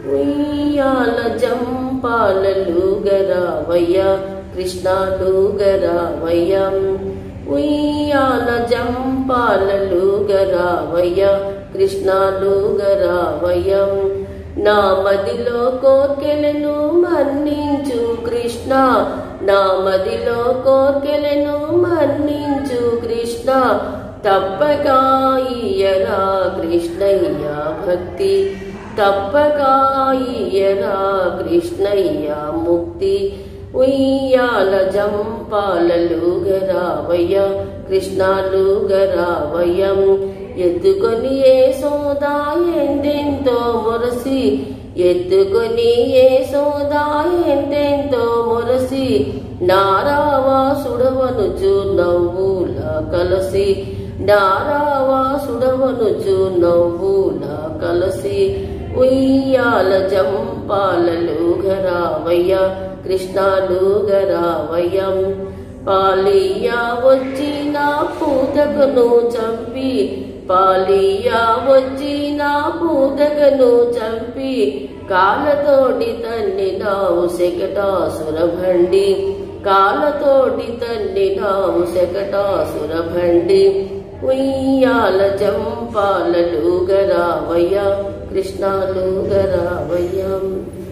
ఉయ్యాల జంపాలలు గరావయ్య కృష్ణాలు గరావయ్య ఉయ్యాల జంపాలలు గరావయ్య కృష్ణాలు గరావయ్య నా మదిలో కోర్కెలను మన్నించు కృష్ణ నా మదిలో కోర్కెలను మన్నించు కృష్ణ తప్పగా ఇయ్యరా కృష్ణయ్య భక్తి తప్పగా ఇయ్యరా కృష్ణయ్య ముక్తి ఉయ్యాల జంపాలలు గరావయ్య కృష్ణాలు గరావయ్యం ఎత్తుకొని ఏ సోదా ఎందెంతో మొరసి ఎత్తుకొని ఏ సోదా ఎందెంతో మొరసి నారావాసుడవనుచు నవ్వుల కలసి నారావాసుడవనుచు నవ్వుల కలసి ఉయ్యాల జంపాలలు గరావయ్య కృష్ణాలు గరావయ్యం పాలియా వచ్చి నా పూతకను చంపి పాలియా వచ్చి నా పూతకను చంపి కాలతోటి తన్ని నావు శకటాసుర భండి కాలతోటి తన్ని నావు శకటాసుర భండి ఉయ్యాల జంపాలలు గరావయ్య కృష్ణాలు గరావయ్య